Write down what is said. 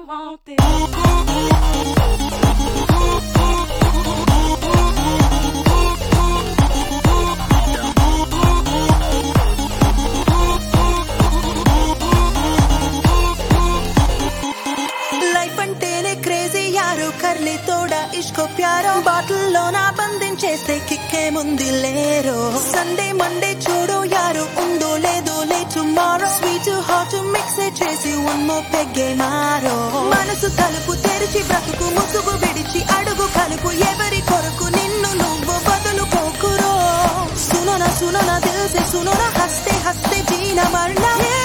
want this. Life అంటేనే crazy యారో కర్లీ తోడా ఇష్కో ప్యారో బాటిల్లో నా బంధించేస్తే కిక్కే ముందు లేరో సండే మండే చూడు యారు ఉందో లేదో లే టుమారో స్వీట్ హాట్ మిక్స్ చేసి వన్ మో పెగ్గే మారో మనసు తలుపు తెరిచి బ్రతుకు ముసుగు విడిచి అడుగు కలుపు ఎవరి కొరకు నిన్ను నువ్వు బదులుకోకురో సునన సునన దిల్ సే సునన హస్తే హస్తే జీన మరణ